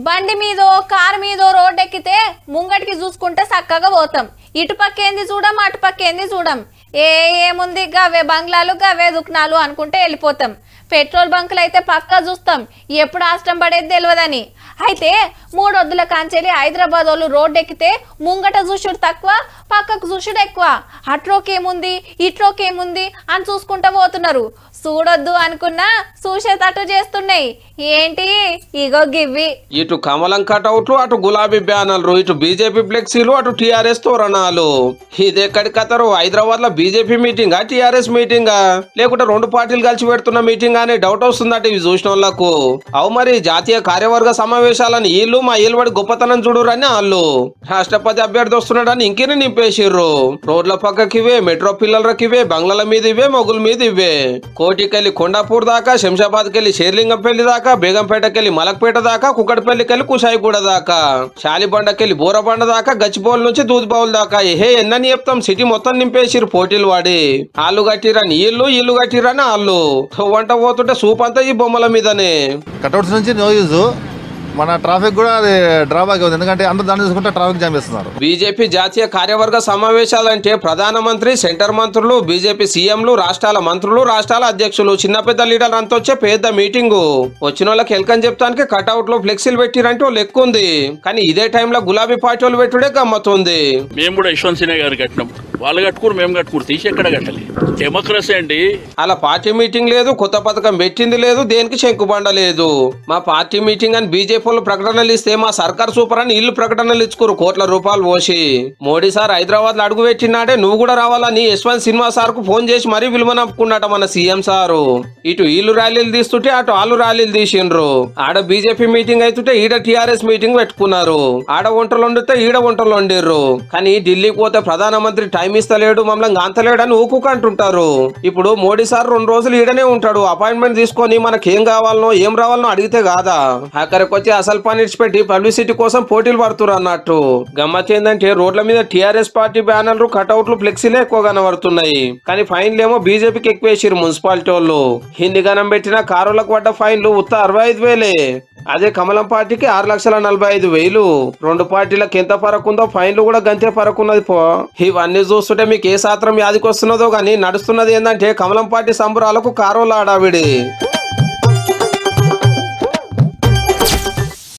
బండి మీదో కారు మీదో రోడ్డు ఎక్కితే ముంగటికి చూసుకుంటే చక్కగా పోతాం ఇటు పక్క ఏంది చూడం అటు పక్క ఏంది చూడం ఏ ఏముంది గవే బంగ్లాలు గవే దుకాణాలు అనుకుంటే వెళ్ళిపోతాం పెట్రోల్ బంకులు అయితే పక్కా చూస్తాం ఎప్పుడు ఆష్టం పడేది తెలియదని అయితే మూడొద్దుల కాంచెలి హైదరాబాద్ వాళ్ళు రోడ్డు ఎక్కితే ముంగట చూసుడు తక్కువ పక్కకు చూసుడు ఎక్కువ అట్రోకేముంది ఇట్రోకేముంది అని చూసుకుంటా పోతున్నారు చూడొద్దు అనుకున్నా చూసేటట్టు చేస్తున్నాయి ఏంటి ఇగో గివ్వి ఇటు కమలం కటౌట్లు అటు గులాబీ బ్యానర్లు ఇటు బీజేపీ ఫ్లెక్సీలు అటు టిఆర్ఎస్ తోరణాలు ఇదెక్కడి కథరు హైదరాబాద్ లో బీజేపీ మీటింగా టిఆర్ఎస్ మీటింగా లేకుంటే రెండు పార్టీలు కలిసి పెడుతున్న మీటింగ్ అనే డౌట్ వస్తుందట ఇవి చూసిన వాళ్ళకు అవు మరి జాతీయ కార్యవర్గ సమావేశాలని వీళ్ళు మా ఏలుబడి గొప్పతనం చూడురని వాళ్ళు రాష్ట్రపతి అభ్యర్థి వస్తున్నాడని ఇంకేనే నింపేసిర్రు రోడ్ల పక్కకి ఇవే మెట్రో పిల్లలకి ఇవే బంగ్లాల మీద ఇవే మొగుల మీద ఇవే కోటికెళ్ళి కొండాపూర్ దాకా శంషాబాద్కి వెళ్ళి షేర్లింగంపల్లి దాకా బేగంపేటకెళ్ళి మలక్పేట దాకా కుక్కడపల్లికెళ్ళి కుషాయిగూడ దాకా శాలిబండకెళ్ళి బూరబండ దాకా గచ్చిబౌల్ నుంచి దూదిబావుల దాకా ఏహే ఎన్నని చెప్తాం సిటీ మొత్తం నింపేసిరు పోటీలు వాడి ఆళ్ళు కట్టిరని ఇల్లు ఇల్లు కట్టిరని వాళ్ళు వంట పోతుంటే సూప్ అంతా ఈ బొమ్మల మీదనే కట్అవుట్స్ నుంచి నో యూజ్ మన ట్రాఫిక్ కూడా అది డ్రాబ్యాక్ అవుతుంది ఎందుకంటే అందరూ దాన్ని చూసుకుంటే ట్రాఫిక్ జామ్ చేస్తున్నారు బీజేపీ జాతీయ కార్యవర్గ సమావేశాలంటే ప్రధానమంత్రి సెంటర్ మంత్రులు బీజేపీ సీఎంలు రాష్ట్రాల మంత్రులు రాష్ట్రాల అధ్యక్షులు చిన్న పెద్ద లీడర్ అంతా వచ్చే పెద్ద మీటింగు వచ్చిన వాళ్ళకి ఎల్కని చెప్తానికి కట్అవుట్ లో ఫ్లెక్సీలు పెట్టిరంటే వాళ్ళు ఎక్కువ ఉంది కానీ ఇదే టైంలో గులాబీ పార్టీ వాళ్ళు పెట్టుడే గమ్మతుంది మేము కూడా యశ్వంత్ సిన్హా గారు కట్టినాం వాళ్ళు కట్టుకురు మేము కట్టుకురు తీసి ఎక్కడ కట్టాలి డెమోక్రసీ అండి అలా పార్టీ మీటింగ్ లేదు కొత్త పథకం పెట్టింది లేదు దేనికి శంకుబండ లేదు మా పార్టీ మీటింగ్ అని బీజేపీ వాళ్ళు ప్రకటనలు ఇస్తే మా సర్కార్ సూపర్ అని ఇల్లు ప్రకటనలు ఇచ్చుకోరు కోట్ల రూపాయలు పోసి మోడీ సార్ హైదరాబాద్ లో అడుగు పెట్టినాడే నువ్వు కూడా రావాలని యశ్వంత్ సినిమా సార్ కు ఫోన్ చేసి మరీ విలువనప్పుకున్నట మన సీఎం సారు ఇటు వీళ్ళు ర్యాలీలు తీస్తుంటే అటు వాళ్ళు ర్యాలీలు తీసిండ్రు ఆడ బీజేపీ మీటింగ్ అవుతుంటే ఈడ టీఆర్ఎస్ మీటింగ్ పెట్టుకున్నారు ఆడ వంటలు వండితే ఈడ వంటలు వండిర్రు కానీ ఢిల్లీకి పోతే ప్రధానమంత్రి టైం ఇస్తలేడు మమ్మల్ని అంతలేడు అని ఊకుకంటుంటారు ఇప్పుడు మోడీ సార్ రెండు రోజులు ఈడనే ఉంటాడు అపాయింట్మెంట్ తీసుకొని మనకేం కావాలనో ఏం రావాలనో అడిగితే కాదా అక్కడికి వచ్చి అసలు పని ఇడిచిపెట్టి పబ్లిసిటీ కోసం పోటీలు పడుతున్నారు అన్నట్టు గమ్మత్ ఏంటంటే రోడ్ల మీద టీఆర్ఎస్ పార్టీ బ్యానర్లు కటౌట్లు ఫ్లెక్సీలే ఎక్కువ కనబడుతున్నాయి కానీ ఫైన్లు ఏమో బీజేపీకి ఎక్కువ వేసిరు మున్సిపాలిటీ వాళ్ళు హిందీ గనం పెట్టిన కారులకు పడ్డ ఫైన్లు ఉత్త అరవై ఐదు వేలే అదే కమలం పార్టీకి ఆరు లక్షల నలభై ఐదు వేలు రెండు పార్టీలకు ఎంత ఫరక్ ఉందో ఫైన్లు కూడా గంతే ఫరక్ ఉన్నది పో ఇవన్నీ చూస్తుంటే మీకు ఏ శాస్త్రం యాదికి వస్తున్నదో గానీ నడుస్తున్నది ఏంటంటే కమలం పార్టీ సంబరాలకు కారోల ఆడావిడి